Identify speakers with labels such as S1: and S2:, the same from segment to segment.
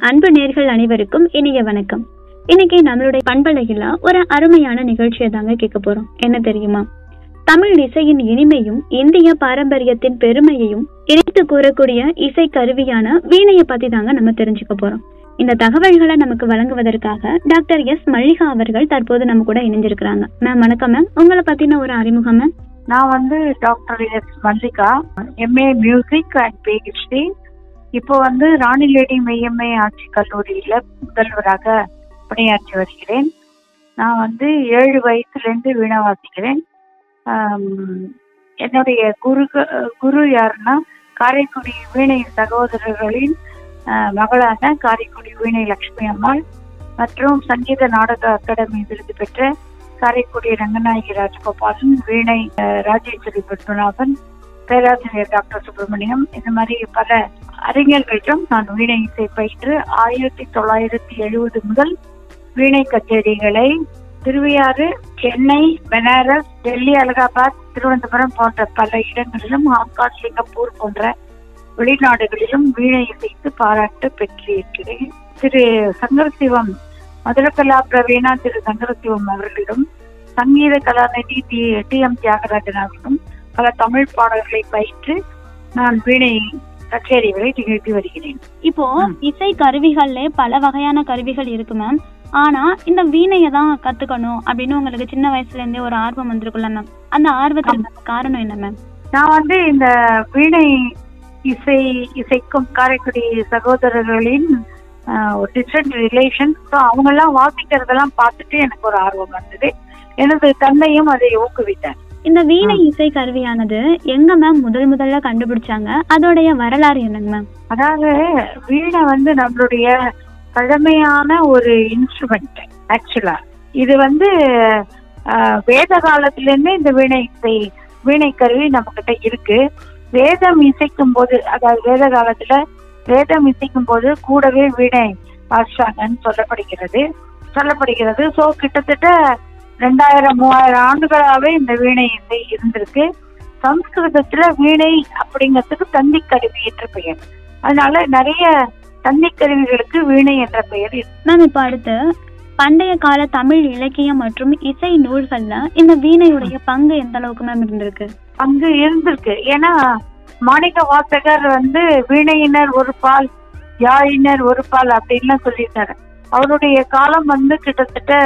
S1: அன்பு நேர்கள் அனைவருக்கும் இனிய வணக்கம் இன்னைக்கு நம்மளுடைய பண்பலையில ஒரு அருமையான நிகழ்ச்சியை தாங்க கேட்க போறோம் என்ன தெரியுமா தமிழ் இசையின் இனிமையும் இந்திய பாரம்பரியத்தின் பெருமையையும் இணைத்து கூறக்கூடிய இசை கருவியான வீணையை பத்தி தாங்க நம்ம தெரிஞ்சுக்க போறோம் இந்த தகவல்களை நமக்கு வழங்குவதற்காக டாக்டர் எஸ் மல்லிகா அவர்கள் தற்போது நம்ம கூட இணைஞ்சிருக்கிறாங்க மேம் வணக்கம் மேம் உங்களை பத்தின ஒரு அறிமுகம் மேம்
S2: நான் வந்து doctor S Mallika MA music and PhD இப்போ வந்து ராணி லேடி மெய்யம்மை ஆட்சி கல்லூரியில முதல்வராக பணியாற்றி வருகிறேன் நான் வந்து ஏழு வயசுலேருந்து வீணை வாசிக்கிறேன் ஆம், என்னுடைய குரு குரு யாருன்னா காரைக்குடி வீணை சகோதரர்களின் ஆஹ், மகளான காரைக்குடி வீணை லட்சுமி அம்மாள் மற்றும் சங்கீத நாடக அகாடமி விருது பெற்ற காரைக்குடி ரங்கநாயகி ராஜகோபாலன் வீணை அஹ், ராஜேஸ்வரி பத்மநாபன் பேராசிரியர் டாக்டர் சுப்பிரமணியம் இந்த மாதிரி பல அறிஞர்களிடம் நான் வீணை இசை பயின்று ஆயிரத்தி தொள்ளாயிரத்தி எழுபது முதல் வீணை கச்சேரிகளை திருவையாறு சென்னை பெனாரஸ் டெல்லி அலகாபாத் திருவனந்தபுரம் போன்ற பல இடங்களிலும் ஹாங்காங் சிங்கப்பூர் போன்ற வெளிநாடுகளிலும் வீணை இசைத்து பாராட்டு பெற்றிருக்கிறேன் திரு சங்கரசிவம் மதுரகலா பிரவீணா திரு சங்கரசிவம் அவர்களிடம் Sangeetha Kalanidhi T T M Thyagarajan அவர்களும் பல தமிழ் பாடல்களை பயிற்று நான் வீணை கச்சேரிகளை நிகழ்த்தி வருகிறேன்
S1: இப்போ
S2: ம்.
S1: இசை கருவிகள்ல பல வகையான கருவிகள் இருக்கு மேம் ஆனா இந்த வீணையை தான் கத்துக்கணும் அப்படின்னு உங்களுக்கு சின்ன வயசுல இருந்தே ஒரு ஆர்வம் வந்திருக்குல்ல மேம் அந்த ஆர்வத்துக்கு காரணம் என்ன மேம்
S2: நான் வந்து இந்த வீணை இசை இசைக்கும் காரைக்குடி சகோதரர்களின் ஆஹ், ஒரு டிஃப்ரெண்ட் ரிலேஷன் ஸோ அவங்கெல்லாம் வாசிக்கிறதெல்லாம் பார்த்துட்டு எனக்கு ஒரு ஆர்வம் வந்தது எனது தந்தையும் அதை ஊக்குவித்தார்
S1: இந்த வீணை இசை கருவியானது எங்க மேம் முதல் முதல்ல கண்டுபிடிச்சாங்க அதோடைய வரலாறு என்னங்க மேம்
S2: அதாவது வீணை வந்து நம்மளுடைய பழமையான ஒரு இன்ஸ்ட்ருமெண்ட் ஆக்சுவலா இது வந்து ஆஹ், வேத காலத்துல இருந்தே இந்த வீணை இசை வீணை கருவி நம்ம கிட்ட இருக்கு வேதம் இசைக்கும் போது அதாவது வேத காலத்துல வேதம் இசைக்கும் போது கூடவே வீணை வாசிச்சாங்கன்னு சொல்லப்படுகிறது சொல்லப்படுகிறது ஸோ கிட்டத்தட்ட ரெண்டாயிரம் மூவாயிரம் ஆண்டுகளாவே இந்த வீணை இசை இருந்திருக்கு சம்ஸ்கிருதத்துல வீணை அப்படிங்கிறதுக்கு தந்தி கருவி என்ற பெயர் அதனால நிறைய தந்தி கருவிகளுக்கு வீணை என்ற பெயர் இருக்கு.
S1: மேம் இப்போ அடுத்து பண்டைய கால தமிழ் இலக்கியம் மற்றும் இசை நூல்கள்ல இந்த வீணையுடைய பங்கு எந்த அளவுக்கு மேம் இருந்திருக்கு
S2: அங்கு இருந்திருக்கு ஏன்னா மாணிக்க வாசகர் வந்து வீணையினர் ஒரு பால் யாழினர் ஒரு பால் அப்படின்லாம் சொல்லியிருக்காரு அவருடைய காலம் வந்து கிட்டத்தட்ட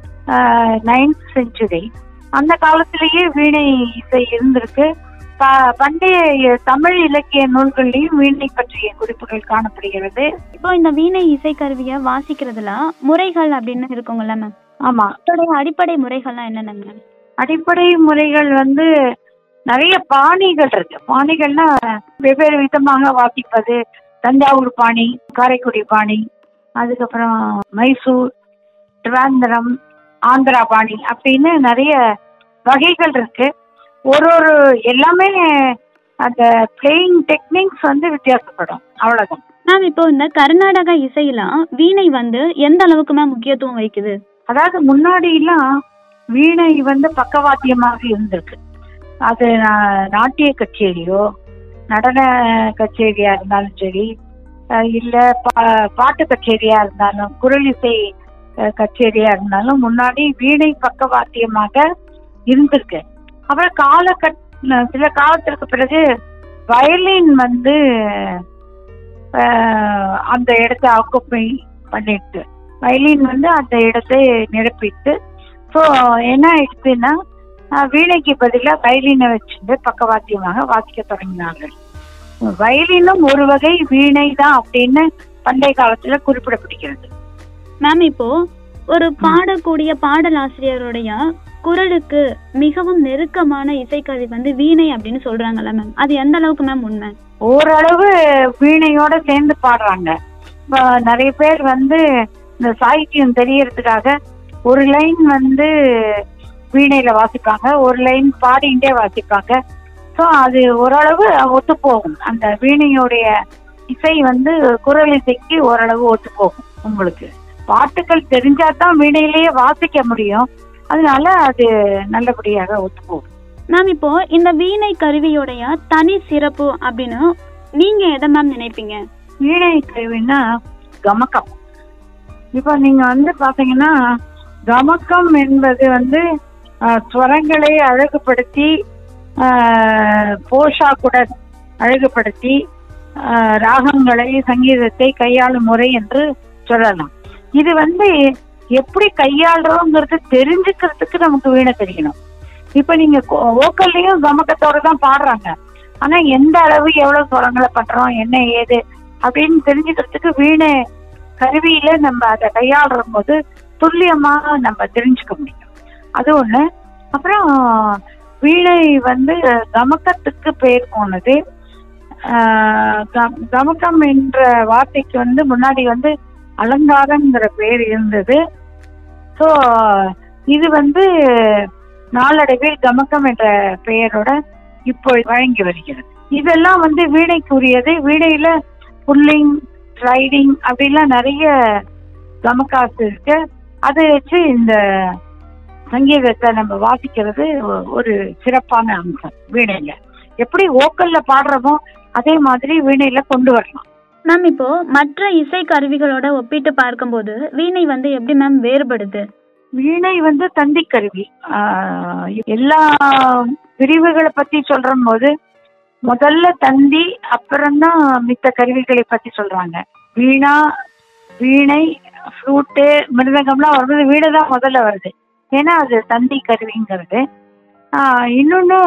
S2: நைன்த் செஞ்சுரி அந்த காலத்திலேயே வீணை இசை இருந்திருக்கு ப- பண்டைய தமிழ் இலக்கிய நூல்கள்லயும் வீணை பற்றிய குறிப்புகள் காணப்படுகிறது
S1: இப்போ இந்த வீணை இசை கருவியை வாசிக்கிறதுல முறைகள் அப்படின்னு இருக்குங்கல்ல மேம்
S2: ஆமா
S1: அதோடைய அடிப்படை முறைகள்லாம் என்னென்னங்க மேம்
S2: அடிப்படை முறைகள் வந்து நிறைய பாணிகள் இருக்கு பாணிகள்னா வெவ்வேறு விதமாக வாசிப்பது தஞ்சாவூர் பாணி காரைக்குடி பாணி அதுக்கப்புறம் மைசூர் திருவாந்திரம் ஆந்திரா பாணி அப்படின்னு நிறைய வகைகள் இருக்கு ஒரு ஒரு எல்லாமே அந்த பிளேயிங் டெக்னிக்ஸ் வந்து வித்தியாசப்படும் அவ்வளவுதான்
S1: மேம் இப்போ இந்த கர்நாடக இசையில வீணை வந்து எந்த அளவுக்கு மேம் முக்கியத்துவம் வகிக்குது
S2: அதாவது முன்னாடிலாம் வீணை வந்து பக்கவாத்தியமாக இருந்திருக்கு அது நா- நாட்டிய கச்சேரியோ நடன கச்சேரியா இருந்தாலும் சரி அஹ் இல்ல பா- பாட்டு கச்சேரியா இருந்தாலும் குரல் இசை அஹ், கச்சேரியா இருந்தாலும் முன்னாடி வீணை பக்கவாத்தியமாக இருந்திருக்கு அப்புறம் காலகட் சில காலத்திற்கு பிறகு வயலின் வந்து அஹ், அந்த இடத்தை ஆக்குப்பை பண்ணிட்டு வயலின் வந்து அந்த இடத்தை நிரப்பிட்டு ஸோ என்ன ஆயிடுச்சுன்னா அஹ், வீணைக்கு பதிலாக வயலினை வச்சுட்டு பக்கவாத்தியமாக வாசிக்க தொடங்கினார்கள் வயலினும் ஒரு வகை வீணை தான் அப்படின்னு பண்டைய காலத்துல குறிப்பிடப்படுகிறது
S1: மேம் இப்போ ஒரு பாடக்கூடிய பாடலாசிரியருடைய குரலுக்கு மிகவும் நெருக்கமான இசைக்கருவி வந்து வீணை அப்படின்னு சொல்றாங்கல்ல மேம் அது எந்த அளவுக்கு மேம் உண்மை
S2: ஓரளவு வீணையோட சேர்ந்து பாடுறாங்க இப்ப நிறைய பேர் வந்து இந்த சாகித்யம் தெரியறதுக்காக ஒரு லைன் வந்து வீணையில வாசிப்பாங்க ஒரு லைன் பாடிண்டே வாசிப்பாங்க ஸோ அது ஓரளவு ஒத்து போகும் அந்த வீணையோடைய இசை வந்து குரல் இசைக்கு ஓரளவு ஒத்து போகும் உங்களுக்கு பாட்டுகள் தெரிஞ்சாதான் வீணையிலேயே வாசிக்க முடியும் அதனால அது நல்லபடியாக ஒத்து போகும்
S1: மேம் இப்போ இந்த வீணை கருவியோடைய தனி சிறப்பு அப்படின்னு நீங்க எதை மேம் நினைப்பீங்க
S2: வீணை கருவின்னா கமக்கம் இப்போ நீங்க வந்து பாத்தீங்கன்னா கமக்கம் என்பது வந்து ஆஹ், ஸ்வரங்களை அழகுபடுத்தி ஆஹ், போஷாக்குடன் அழகுபடுத்தி ஆஹ், ராகங்களை சங்கீதத்தை கையாளும் முறை என்று சொல்லலாம் இது வந்து எப்படி கையாளுறோங்கிறது தெரிஞ்சுக்கிறதுக்கு நமக்கு வீணை தெரியணும் இப்ப நீங்க ஓக்கல்லையும் கமக்கத்தோட தான் பாடுறாங்க ஆனா எந்த அளவு எவ்வளவு சுரங்களை பண்றோம் என்ன ஏது அப்படின்னு தெரிஞ்சுக்கிறதுக்கு வீணை கருவியில நம்ம அதை கையாளுற போது துல்லியமா நம்ம தெரிஞ்சுக்க முடியும் அது ஒண்ணு அப்புறம் வீணை வந்து கமக்கத்துக்கு பேர் போனது ஆஹ் கம்- கமக்கம் என்ற வார்த்தைக்கு வந்து முன்னாடி வந்து அலங்காரம்ங்கிற பேர் இருந்தது ஸோ இது வந்து நாளடைவில் கமக்கம் என்ற பெயரோட இப்போ வழங்கி வருகிறது இதெல்லாம் வந்து வீணைக்குரியது வீணையில புல்லிங் ரைடிங் அப்படிலாம் நிறைய கமக்காசு இருக்கு அதை வச்சு இந்த சங்கீதத்தை நம்ம வாசிக்கிறது ஒ- ஒரு சிறப்பான அம்சம் வீணையில எப்படி ஓக்கல்ல பாடுறோமோ அதே மாதிரி வீணையில கொண்டு வரலாம்
S1: மேம் இப்போ மற்ற இசை கருவிகளோட ஒப்பிட்டு பார்க்கும்போது வீணை வந்து எப்படி மேம் வேறுபடுது
S2: வீணை வந்து தந்தி கருவி ஆஹ் எல்லா பிரிவுகளை பத்தி சொல்ற போது முதல்ல தந்தி அப்புறம்தான் மித்த கருவிகளை பத்தி சொல்றாங்க வீணா வீணை ஃப்ளூட்டு மிருதங்கம்லாம் வரும்போது வீணை தான் முதல்ல வருது ஏன்னா அது தந்தி கருவிங்கிறது ஆஹ் இன்னொன்னு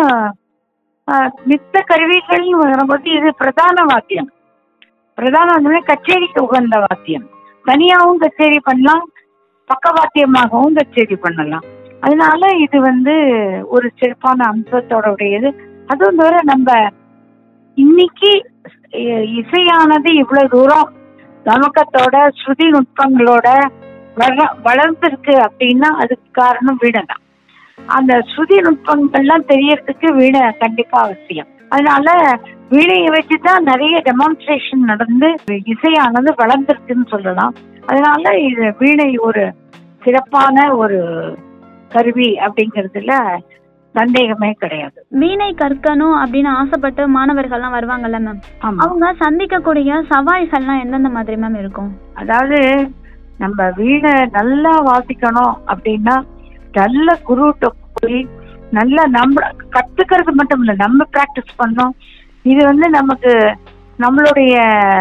S2: ஆஹ் மித்த கருவிகள்னு வரும்போது இது பிரதான வாத்தியம் பிரதான வாத்தியம்னா கச்சேரிக்கு உகந்த வாத்தியம் தனியாகவும் கச்சேரி பண்ணலாம் பக்கவாத்தியமாகவும் கச்சேரி பண்ணலாம் அதனால இது வந்து ஒரு சிறப்பான அம்சத்தோட உடையது அதுவும் தவிர நம்ம இன்னைக்கு இ- இசையானது இவ்வளவு தூரம் கமக்கத்தோட ஸ்ருதி நுட்பங்களோட வள வளர்ந்துருக்கு அப்படின்னா அதுக்கு காரணம் வீணை தான் அந்த ஸ்ருதி நுட்பங்கள்லாம் தெரியறதுக்கு வீணை கண்டிப்பா அவசியம் அதனால வீணையை வச்சு தான் நிறைய டெமான்ஸ்ட்ரேஷன் நடந்து இசையானது வளர்ந்துருக்குன்னு சொல்லலாம் அதனால இது வீணை ஒரு சிறப்பான ஒரு கருவி அப்படிங்கிறதுல சந்தேகமே கிடையாது
S1: வீணை கற்கணும் அப்படின்னு ஆசைப்பட்டு மாணவர்கள்லாம் வருவாங்கல்ல மேம்
S2: ஆமா
S1: அவங்க சந்திக்கக்கூடிய சவால்கள்லாம் எந்தெந்த மாதிரி மேம் இருக்கும்
S2: அதாவது நம்ம வீணை நல்லா வாசிக்கணும் அப்படின்னா நல்ல குருட்ட போய் நல்லா நம்ம கத்துக்கிறது மட்டும் இல்ல நம்ம பிராக்டிஸ் பண்ணோம் இது வந்து நமக்கு நம்மளுடைய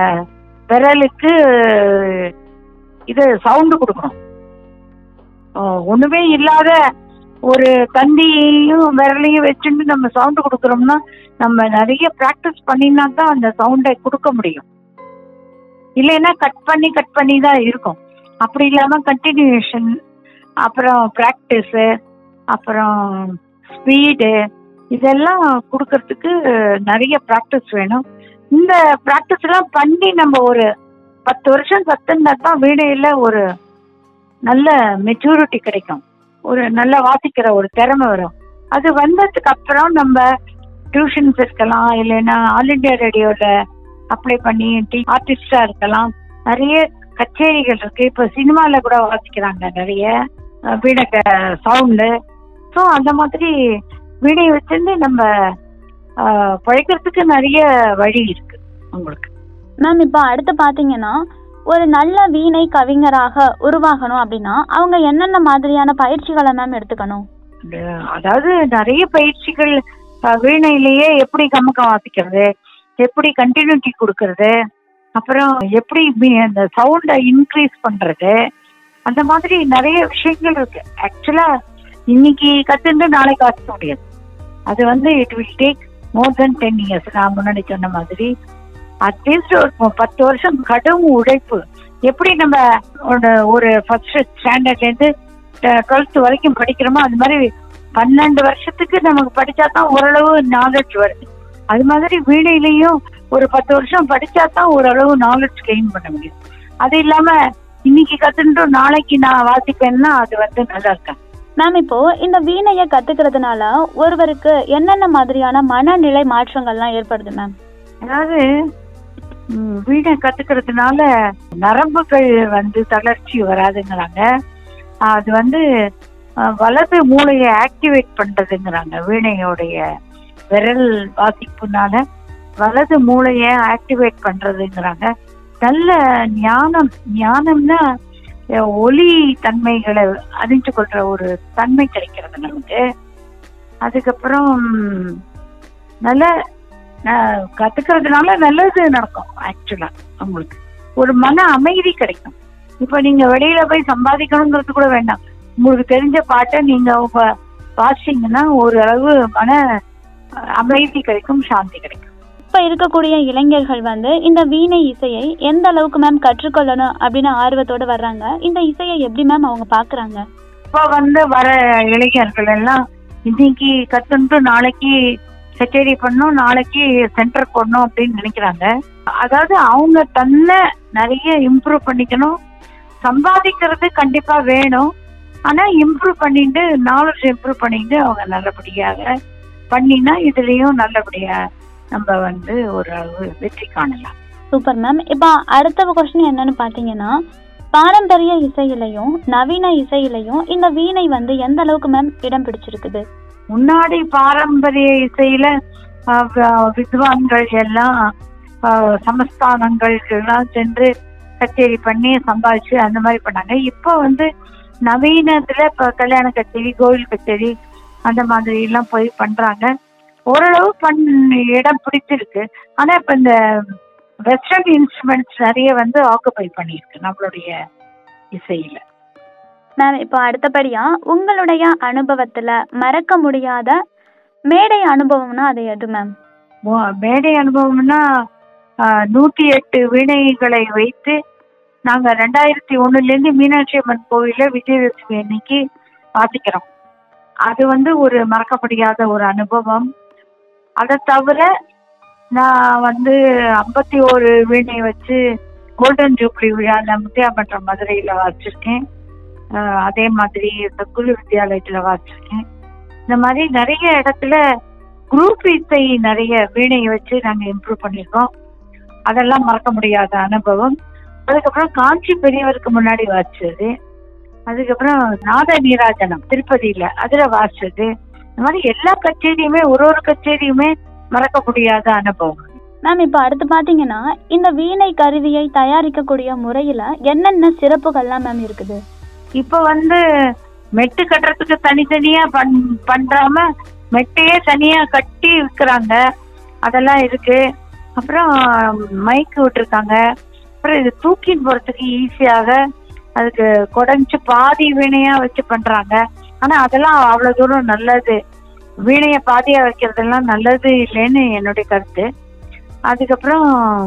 S2: விரலுக்கு இது சவுண்டு கொடுக்கணும் ஓ, ஒண்ணுமே இல்லாத ஒரு தந்தியையும் விரலையும் வச்சுட்டு நம்ம சவுண்டு கொடுக்குறோம்னா நம்ம நிறைய பிராக்டிஸ் பண்ணினா தான் அந்த சவுண்டை கொடுக்க முடியும் இல்லைன்னா கட் பண்ணி கட் பண்ணி தான் இருக்கும் அப்படி இல்லாம கண்டினியூஷன் அப்புறம் ப்ராக்டிஸு அப்புறம் ஸ்பீடு இதெல்லாம் கொடுக்கறதுக்கு நிறைய ப்ராக்டிஸ் வேணும் இந்த ப்ராக்டிஸ் எல்லாம் பண்ணி நம்ம ஒரு பத்து வருஷம் கத்துனா தான் வீணையில ஒரு நல்ல மெச்சூரிட்டி கிடைக்கும் ஒரு நல்ல வாசிக்கிற ஒரு திறமை வரும் அது வந்ததுக்கு அப்புறம் நம்ம டியூஷன்ஸ் இருக்கலாம் இல்லைன்னா ஆல் இண்டியா ரேடியோல அப்ளை பண்ணி ஆர்டிஸ்டா இருக்கலாம் நிறைய கச்சேரிகள் இருக்கு இப்போ சினிமால கூட வாசிக்கிறாங்க நிறைய அஹ், வீணை சவுண்டு ஸோ அந்த மாதிரி வீணையை வச்சிருந்து நம்ம அஹ், பழைக்கிறதுக்கு நிறைய வழி இருக்கு உங்களுக்கு
S1: மேம் இப்போ அடுத்து பார்த்தீங்கன்னா ஒரு நல்ல வீணை கவிஞராக உருவாகணும் அப்படின்னா அவங்க என்னென்ன மாதிரியான பயிற்சிகளை மேம் எடுத்துக்கணும்
S2: இந்த- அதாவது நிறைய பயிற்சிகள் அஹ், வீணையிலேயே எப்படி கமக்கம் வாசிக்கிறது எப்படி கண்டினியூட்டி கொடுக்கறது அப்புறம் எப்படி மீ- அந்த சவுண்டை இன்க்ரீஸ் பண்றது அந்த மாதிரி நிறைய விஷயங்கள் இருக்கு ஆக்சுவலா இன்னைக்கு கத்துட்டு நாளைக்கு வாசிக்க முடியாது அது வந்து it will take more than ten years நான் முன்னாடி சொன்ன மாதிரி அட்லீஸ்ட் ஒரு ப- பத்து வருஷம் கடும் உழைப்பு எப்படி நம்ம ஒரு- ஒரு ஃபர்ஸ்ட் ஸ்டாண்டர்ட்ல இருந்து டுவெல்த் வரைக்கும் படிக்கிறோமோ அது மாதிரி பன்னெண்டு வருஷத்துக்கு நமக்கு படிச்சா தான் ஓரளவு நாலேஜ் வருது அது மாதிரி வீணையிலையும் ஒரு பத்து வருஷம் படிச்சா தான் ஓரளவு நாலேஜ் கெயின் பண்ண முடியும் அது இல்லாம இன்னைக்கு கத்துட்டு நாளைக்கு நான் வாசிப்பேன்னா அது வந்து நல்லா இருக்காது
S1: மேம் இப்போ இந்த வீணையை கத்துக்கிறதுனால ஒருவருக்கு என்னென்ன மாதிரியான மனநிலை மாற்றங்கள்லாம் ஏற்படுது மேம்
S2: அதாவது ம், வீணை கத்துக்கிறதுனால நரம்புகள் வந்து தளர்ச்சி வராதுங்கிறாங்க அது வந்து அஹ், வலது மூளையை ஆக்டிவேட் பண்றதுங்கிறாங்க வீணையோடைய விரல் வாசிப்புனால வலது மூளையை ஆக்டிவேட் பண்றதுங்கிறாங்க நல்ல ஞானம் ஞானம்னா அஹ், ஒளி தன்மைகளை அறிஞ்சு கொள்ற ஒரு தன்மை கிடைக்கிறது நமக்கு அதுக்கப்புறம் நல்ல அஹ், கத்துக்கிறதுனால நல்லது நடக்கும் ஆக்சுவலா உங்களுக்கு ஒரு மன அமைதி கிடைக்கும் இப்ப நீங்க வெளியில போய் சம்பாதிக்கணுங்கிறது கூட வேண்டாம் உங்களுக்கு தெரிஞ்ச பாட்டை நீங்க உங்க- வாசிச்சீங்கன்னா ஓரளவு மன அஹ், அமைதி கிடைக்கும் சாந்தி கிடைக்கும்
S1: இப்ப இருக்கக்கூடிய இளைஞர்கள் வந்து இந்த வீணை இசையை எந்த அளவுக்கு மேம் கற்றுக்கொள்ளணும் அப்படின்னு ஆர்வத்தோட வர்றாங்க இந்த இசையை எப்படி மேம் அவங்க பாக்குறாங்க
S2: இப்ப வந்து வர இளைஞர்கள் எல்லாம் இன்னைக்கு கத்துன்ட்டு நாளைக்கு கச்சேரி பண்ணணும் நாளைக்கு சென்டர் போடணும் அப்படின்னு நினைக்கிறாங்க அதாவது அவங்க தன்னை நிறைய இம்ப்ரூவ் பண்ணிக்கணும் சம்பாதிக்கிறது கண்டிப்பா வேணும் ஆனா இம்ப்ரூவ் பண்ணிட்டு நாலேஜ் இம்ப்ரூவ் பண்ணிட்டு அவங்க நல்லபடியாக பண்ணினா இதுலயும் நல்லபடியா நம்ம வந்து ஒரு அளவு வெற்றி காணலாம்
S1: சூப்பர் மேம் இப்போ அடுத்த கொஸ்டின் என்னன்னு பாத்தீங்கன்னா பாரம்பரிய இசையிலையும் நவீன இசையிலையும் இந்த வீணை வந்து எந்த அளவுக்கு மேம் இடம் பிடிச்சிருக்குது
S2: முன்னாடி பாரம்பரிய இசையில அஹ், வ- வித்வான்கள் எல்லாம் அஹ், சமஸ்தானங்களுக்கு எல்லாம் சென்று கச்சேரி பண்ணி சம்பாதிச்சு அந்த மாதிரி பண்ணாங்க இப்போ வந்து நவீனத்துல இப்ப கல்யாண கச்சேரி கோவில் கச்சேரி அந்த மாதிரி எல்லாம் போய் பண்றாங்க ஓரளவு பண் இடம் பிடிச்சிருக்கு ஆனா இப்ப இந்த வெஸ்டர்ன் இன்ஸ்ட்ருமெண்ட்ஸ் நிறைய வந்து ஆக்குபை பண்ணியிருக்கு நம்மளுடைய இசையில
S1: மேம் இப்போ அடுத்தபடியா உங்களுடைய அனுபவத்துல மறக்க முடியாத மேடை அனுபவம்னா அது எது மேம்
S2: மு- மேடை அனுபவம்னா ஆஹ், நூத்தி எட்டு வீணைகளை வைத்து நாங்க ரெண்டாயிரத்தி ஒண்ணுல இருந்து மீனாட்சி அம்மன் கோவில விஜயதசமி அன்னைக்கு வாசிக்கிறோம் அது வந்து ஒரு மறக்க முடியாத ஒரு அனுபவம் அதை தவிர நான் வந்து ஐம்பத்தி ஒரு வீணை வச்சு கோல்டன் ஜூப்ளி விழால முத்தியாபட்டம் மதுரையில வாசிச்சிருக்கேன் ஆஹ், அதே மாதிரி குரு வித்யாலயத்துல வாசிச்சிருக்கேன் இந்த மாதிரி நிறைய இடத்துல குரூப் இசை நிறைய வீணையை வச்சு நாங்க இம்ப்ரூவ் பண்ணியிருக்கோம் அதெல்லாம் மறக்க முடியாத அனுபவம் அதுக்கப்புறம் காஞ்சி பெரியவருக்கு முன்னாடி வாசிச்சது அதுக்கப்புறம் நாத நீராஜனம் திருப்பதியில அதுல வாசிச்சது இந்த மாதிரி எல்லா கச்சேரியுமே ஒரு ஒரு கச்சேரியுமே மறக்க முடியாத அனுபவம்
S1: மேம் இப்போ அடுத்து பாத்தீங்கன்னா இந்த வீணை கருவியை தயாரிக்கக்கூடிய முறையில என்னென்ன சிறப்புகள்லாம் மேம் இருக்குது
S2: இப்ப வந்து மெட்டு கட்டுறதுக்கு தனித்தனியா பண் பண்றாம மெட்டையே தனியா கட்டி விற்கிறாங்க அதெல்லாம் இருக்கு அப்புறம் மைக் விட்டுருக்காங்க அப்புறம் இது தூக்கின்னு போறதுக்கு ஈஸியாக அதுக்கு குடஞ்சு பாதி வீணையா வச்சு பண்றாங்க ஆனா அதெல்லாம் அவ்வளவு தூரம் நல்லது வீணைய பாதியா வைக்கிறதெல்லாம் நல்லது இல்லைன்னு என்னுடைய கருத்து அதுக்கப்புறம்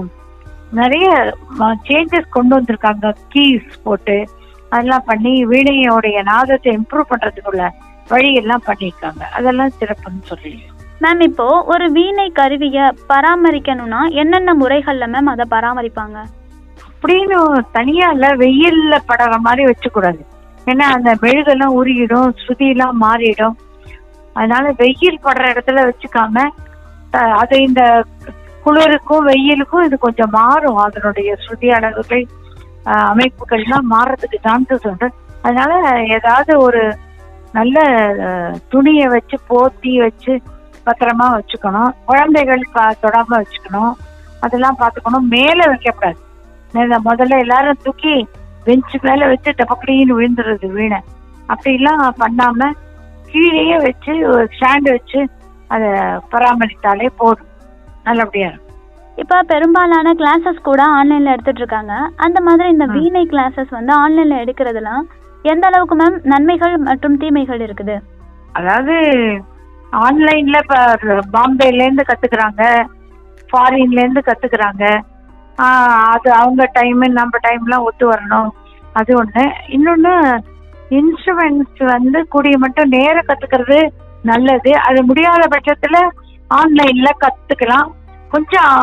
S2: நிறைய சேஞ்சஸ் கொண்டு வந்திருக்காங்க கீஸ் போட்டு அதெல்லாம் பண்ணி வீணையோடைய நாதத்தை இம்ப்ரூவ் பண்றதுக்குள்ள வழி எல்லாம் பண்ணியிருக்காங்க அதெல்லாம் சிறப்புன்னு சொல்லி
S1: மேம் இப்போ ஒரு வீணை கருவியை பராமரிக்கணும்னா என்னென்ன முறைகள்ல மேம் அதை பராமரிப்பாங்க
S2: அப்படின்னு தனியா இல்ல வெயில்ல படுற மாதிரி வச்சுக்கூடாது ஏன்னா அந்த மெழுகெல்லாம் உருகிடும் ஸ்ருதியெல்லாம் மாறிடும் அதனால வெயில் படுற இடத்துல வச்சுக்காம அஹ், அது இந்த குளிருக்கும் வெயிலுக்கும் இது கொஞ்சம் மாறும் அதனுடைய ஸ்ருதி அளவுகள் அஹ், அமைப்புகள்லாம் மாறுறதுக்கு சான்சஸ் உண்டு அதனால ஏதாவது ஒரு நல்ல அஹ், துணியை வச்சு போத்தி வச்சு பத்திரமா வச்சுக்கணும் குழந்தைகள் பா- தொடாம வச்சுக்கணும் அதெல்லாம் பார்த்துக்கணும் மேலே வைக்கக்கூடாது இந்த முதல்ல எல்லாரும் தூக்கி பெஞ்சு மேல வச்சு டபக்கடின்னு விழுந்துருது வீணை அப்படிலாம் பண்ணாம கீழேயே வச்சு ஒரு ஸ்டாண்டு வச்சு அதை பராமரித்தாலே போதும் நல்லபடியா இருக்கும்
S1: இப்போ பெரும்பாலான கிளாஸஸ் கூட ஆன்லைன்ல எடுத்துட்டு இருக்காங்க அந்த மாதிரி இந்த
S2: ம்.
S1: வீணை கிளாஸஸ் வந்து ஆன்லைன்ல எடுக்கிறதுலாம் எந்த அளவுக்கு மேம் நன்மைகள் மற்றும் தீமைகள் இருக்குது
S2: அதாவது ஆன்லைன்ல இப்ப பாம்பேல இருந்து கத்துக்கிறாங்க ஃபாரின்ல இருந்து கத்துக்கிறாங்க ஆஹ் அது அவங்க டைம் நம்ம டைம்லாம் ஒத்து வரணும் அது ஒண்ணு இன்னொன்னு இன்ஸ்ட்ருமெண்ட்ஸ் வந்து கூடிய மட்டும் நேர கத்துக்கிறது நல்லது அது முடியாத பட்சத்துல ஆன்லைன்ல கத்துக்கலாம் கொஞ்சம்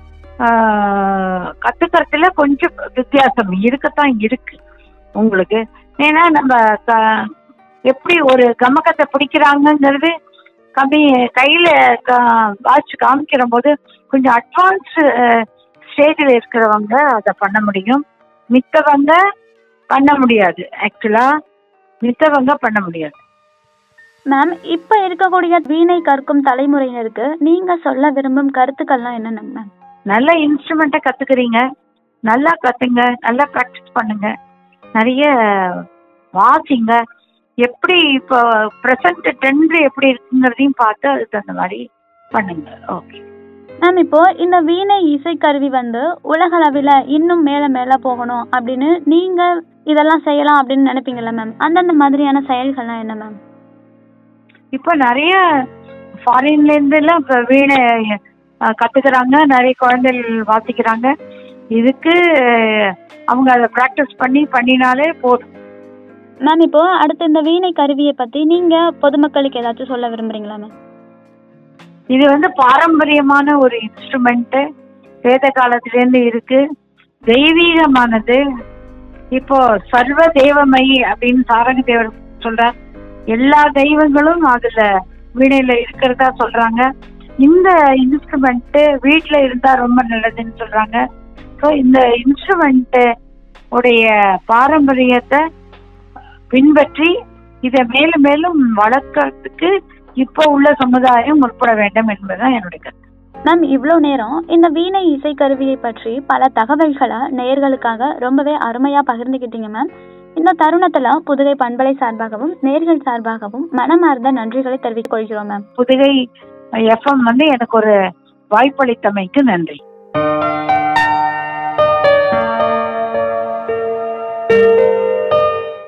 S2: ஆஹ், கத்துக்கிறதுல கொஞ்சம் வித்தியாசம் இருக்கத்தான் இருக்கு உங்களுக்கு ஏன்னா நம்ம க- எப்படி ஒரு கமக்கத்தை பிடிக்கிறாங்கங்கிறது கம்மி கையில வாட்ச் காமிக்கிற போது கொஞ்சம் அட்வான்ஸ் ஸ்டேஜில் இருக்கிறவங்க அதை பண்ண முடியும் மித்தவங்க பண்ண முடியாது ஆக்சுவலா மித்தவங்க பண்ண முடியாது
S1: மேம் இப்போ இருக்கக்கூடிய வீணை கற்கும் தலைமுறையினருக்கு நீங்க சொல்ல விரும்பும் கருத்துக்கள்லாம் என்னென்ன மேம்
S2: நல்ல இன்ஸ்ட்ருமெண்ட்டை கத்துக்கிறீங்க நல்லா கத்துங்க நல்லா ப்ராக்டிஸ் பண்ணுங்க நிறைய வாசிங்க எப்படி இப்போ ப்ரெசன்ட் ட்ரெண்ட் எப்படி இருக்குங்கிறதையும் பார்த்து அதுக்கு தகுந்த மாதிரி பண்ணுங்க ஓகே
S1: மேம் இப்போ இந்த வீணை இசைக்கருவி வந்து உலக அளவில் இன்னும் மேலே மேலே போகணும் அப்படின்னு நீங்க இதெல்லாம் செய்யலாம் அப்படின்னு நினைப்பீங்கல்ல மேம் அந்தந்த மாதிரியான செயல்கள்லாம் என்ன மேம்
S2: இப்போ நிறைய ஃபாரின்ல இருந்து எல்லாம் இப்போ வீணை அஹ், கத்துக்கிறாங்க நிறைய குழந்தைகள் வாசிக்கிறாங்க இதுக்கு அஹ், அவங்க அதை ப்ராக்டிஸ் பண்ணி பண்ணினாலே போதும்
S1: மேம் இப்போ அடுத்து இந்த வீணை கருவியை பத்தி நீங்க பொதுமக்களுக்கு ஏதாச்சும் சொல்ல விரும்புறீங்களா மேம்
S2: இது வந்து பாரம்பரியமான ஒரு இன்ஸ்ட்ருமெண்ட் வேத காலத்திலேருந்து இருக்கு தெய்வீகமானது இப்போ சர்வ தேவமயி அப்படின்னு சாரங்க தேவர் சொல்றார் எல்லா தெய்வங்களும் அதுல வீணையில இருக்கிறதா சொல்றாங்க இந்த இன்ஸ்ட்ருமெண்ட் வீட்ல இருந்தா ரொம்ப நல்லதுன்னு சொல்றாங்க ஸோ இந்த இன்ஸ்ட்ருமெண்ட் உடைய பாரம்பரியத்தை பின்பற்றி இதை மேலும் மேலும் வளர்க்கறதுக்கு இப்போ உள்ள சமுதாயம் முற்பட வேண்டும் என்பதுதான் என்னுடைய கருத்து
S1: மேம் இவ்வளோ நேரம் இந்த வீணை இசைக்கருவியை பற்றி பல தகவல்களை நேயர்களுக்காக ரொம்பவே அருமையா பகிர்ந்துக்கிட்டீங்க மேம் இந்த தருணத்துல புதுகை பண்பலை சார்பாகவும் நேர்கள் சார்பாகவும் மனமார்ந்த நன்றிகளை தெரிவித்துக் கொள்கிறோம் மேம்
S2: புதுகை எஃப்எம் வந்து எனக்கு ஒரு வாய்ப்பளித்தமைக்கு நன்றி